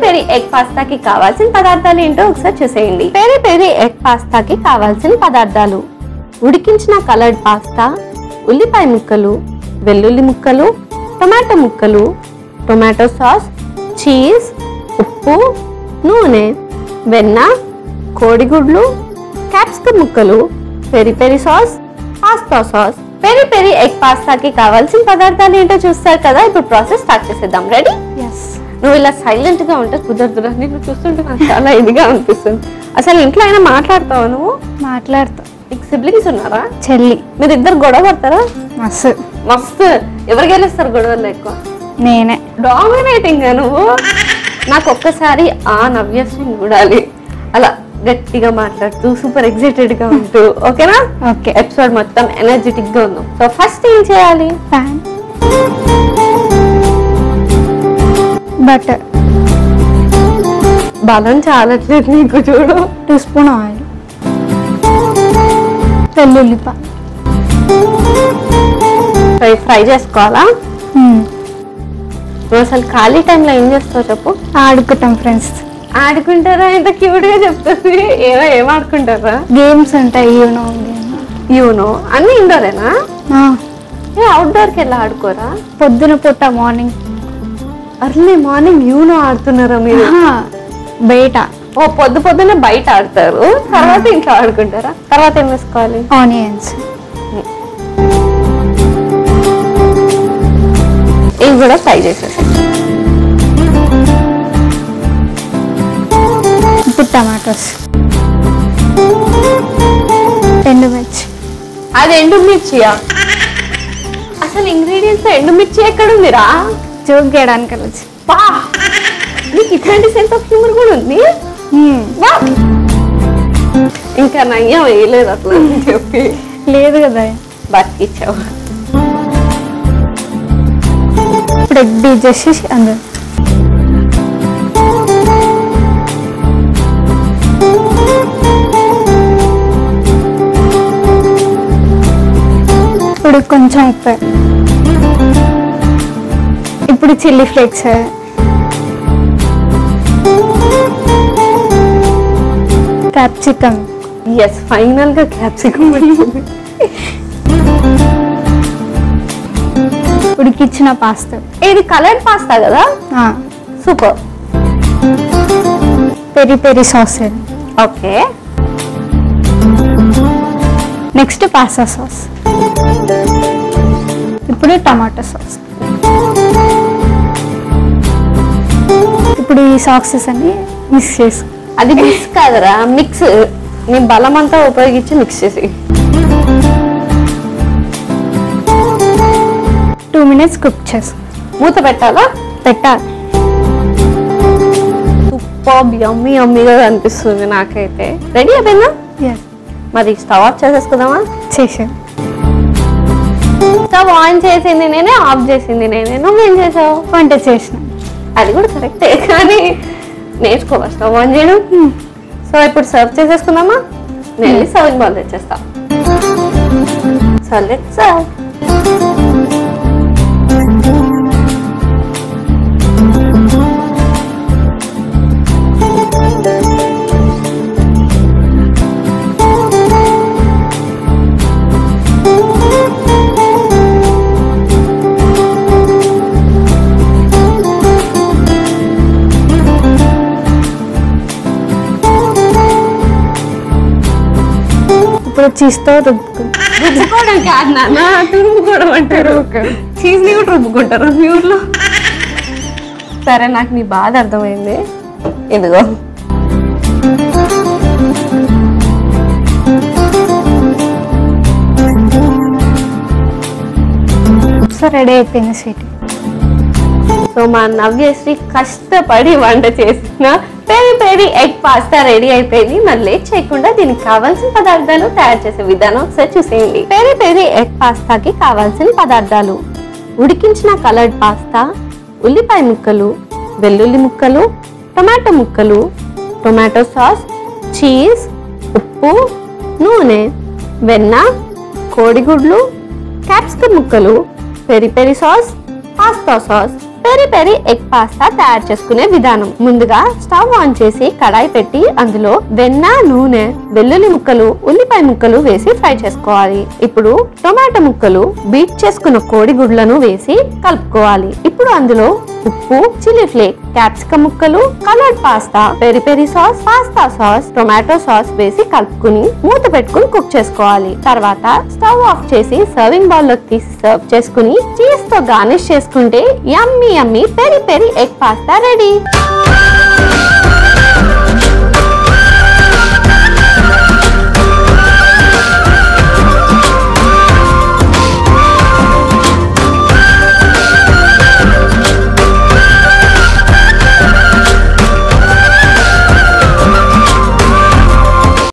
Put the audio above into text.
Peri egg పాస్తాకి కావాల్సిన పదార్థాలు ఏంటో ఒకసారి చూసేయండి పెరి పెరి ఎగ్ పాస్తాకి కావాల్సిన పదార్థాలు ఉడికించిన కలర్డ్ పాస్తా ఉల్లిపాయ ముక్కలు వెల్లుల్లి ముక్కలు టొమాటో ముక్కలు టొమాటో సాస్ చీజ్ ఉప్పు నూనె వెన్న కోడిగుడ్లు క్యాప్సికమ్ ముక్కలు peri peri sauce pasta sauce peri peri egg పాస్తాకి కావాల్సిన పదార్థాలు ఏంటో చూస్తారు కదా ఇప్పుడు ప్రాసెస్ స్టార్ట్ చేసేద్దాం రెడీ ఎస్ నువ్వు ఇలా సైలెంట్ గా ఉంటే కుదరదురా నేను చూస్తుంటే నాకు చాలా ఇదిగా అనిపిస్తుంది అసలు ఇంట్లో అయినా మాట్లాడతావా నువ్వు మాట్లాడుతా నీకు సిబ్లింగ్స్ ఉన్నారా చెల్లి మీరు ఇద్దరు గొడవ పడతారా మస్తు మస్తు ఎవరు గెలుస్తారు గొడవలు ఎక్కువ నేనే డామినేటింగ్ నువ్వు నాకు ఒక్కసారి ఆ నవ్యశ్రీ చూడాలి అలా గట్టిగా మాట్లాడుతూ సూపర్ ఎక్సైటెడ్ గా ఉంటూ ఓకేనా ఓకే ఎపిసోడ్ మొత్తం ఎనర్జెటిక్ గా ఉందాం సో ఫస్ట్ ఏం చేయాలి ప్యాన్ బటర్ బలం చాలట్లేదు నీకు చూడు టూ స్పూన్ ఆయిల్ వెల్లుల్లిపాయ ఫ్రై ఫ్రై చేసుకోవాలా నువ్వు అసలు ఖాళీ టైంలో ఏం చేస్తావు చెప్పు ఆడుకుంటాం ఫ్రెండ్స్ ఆడుకుంటారా ఇంత క్యూట్ గా చెప్తుంది ఏమో ఏం ఆడుకుంటారా గేమ్స్ ఉంటాయి యూనో గేమ్ యూనో అన్ని ఇండోరేనా ఏ అవుట్డోర్కి వెళ్ళి ఆడుకోరా పొద్దున పూట మార్నింగ్ అర్లీ మార్నింగ్ యూనో ఆడుతున్నారా మీరు బయట ఓ పొద్దు పొద్దునే బయట ఆడతారు తర్వాత ఇంట్లో ఆడుకుంటారా తర్వాత ఏం వేసుకోవాలి ఆనియన్స్ ఇవి కూడా ఫ్రై చేసేసి ఇప్పుడు టమాటోస్ ఎండుమిర్చి అది ఎండుమిర్చియా అసలు ఇంగ్రీడియంట్స్ ఎండుమిర్చి ఎక్కడుందిరా జోక్ చేయడానికి వెళ్ళచ్చు పా నీకు ఇట్లాంటి సెన్స్ ఆఫ్ హ్యూమర్ కూడా ఉంది వా! ఇంకా నయ్యం వేయలేదు అట్లా అని చెప్పి లేదు కదా బతికిచ్చావు ఇప్పుడు ఎగ్ బీట్ చేసేసి అందులో ఇప్పుడు కొంచెం ఉప్పు ఇప్పుడు chilli flakes capsicum yes final గా క్యాప్సికమ్ వచ్చింది ఉడికిచ్చిన పాస్తా ఇది కలర్డ్ పాస్తా కదా super peri peri sauce okay next pasta sauce ఇప్పుడు టమాటో సాస్ ఇప్పుడు ఈ సాసెస్ అన్ని మిక్స్ చేసి అది మిక్స్ కాదురా మిక్స్ నీ బలం అంతా ఉపయోగించి మిక్స్ చేసి టూ మినిట్స్ కుక్ చేసి మూత పెట్టాలా పెట్టాలి సూపర్ యమ్మీ యమ్మీగా అనిపిస్తుంది నాకైతే రెడీ అయిపోయిందా ఎస్ మరి స్టవ్ ఆఫ్ చేసేసుకుందామా చేసాను స్టవ్ ఆన్ చేసింది నేనే ఆఫ్ చేసింది నేనే నువ్వేం చేసావు వంట చేసిన అది కూడా కరెక్టే కానీ నేర్చుకోవాలి స్టవ్ ఆన్ చేయడం సో ఇప్పుడు సర్వ్ చేసేసుకుందామా నేను వెళ్ళి సర్వింగ్ బాల్ తెచ్చేస్తా సో లెట్స్ సర్వ్ ఇప్పుడు చీజ్తో రుబ్బుకుంది రుబ్బుకోవడం కాదు నాన్న తురుముకోవడం అంటారు చీజ్ ని కూడా రుబ్బుకుంటారు మీ ఊర్లో సరే నాకు నీ బాధ అర్థమైంది ఇదిగో సో రెడీ అయిపోయింది స్వీట్ సో మా నవ్యశ్రీ కష్టపడి వంట చేసిన peri peri egg pasta ready అయిపోయింది మరి లేట్ చేయకుండా దీనికి కావాల్సిన పదార్థాలు తయారు చేసే విధానం ఒకసారి చూసేయండి పెరి పెరి ఎగ్ పాస్తాకి కావాల్సిన పదార్థాలు ఉడికించిన కలర్డ్ పాస్తా ఉల్లిపాయ ముక్కలు వెల్లుల్లి ముక్కలు టొమాటో ముక్కలు టొమాటో సాస్ చీజ్ ఉప్పు నూనె వెన్న కోడిగుడ్లు క్యాప్సికమ్ ముక్కలు peri peri sauce pasta sauce peri peri egg pasta తయారు చేసుకునే విధానం ముందుగా స్టవ్ ఆన్ చేసి కడాయి పెట్టి అందులో వెన్న నూనె వెల్లుల్లి ముక్కలు ఉల్లిపాయ ముక్కలు వేసి ఫ్రై చేసుకోవాలి ఇప్పుడు టొమాటో ముక్కలు బీట్ చేసుకున్న కోడి గుడ్లను వేసి కలుపుకోవాలి ఇప్పుడు అందులో ఉప్పు చిల్లీ ఫ్లేక్ క్యాప్సికం ముక్కలు coloured pasta peri peri sauce pasta sauce tomato sauce వేసి కలుపుకుని మూత పెట్టుకుని కుక్ చేసుకోవాలి తర్వాత స్టవ్ ఆఫ్ చేసి సర్వింగ్ బౌల్ లోకి తీసి సర్వ్ చేసుకుని చీజ్ తో గార్నిష్ చేసుకుంటే yummy yummy peri peri egg pasta ready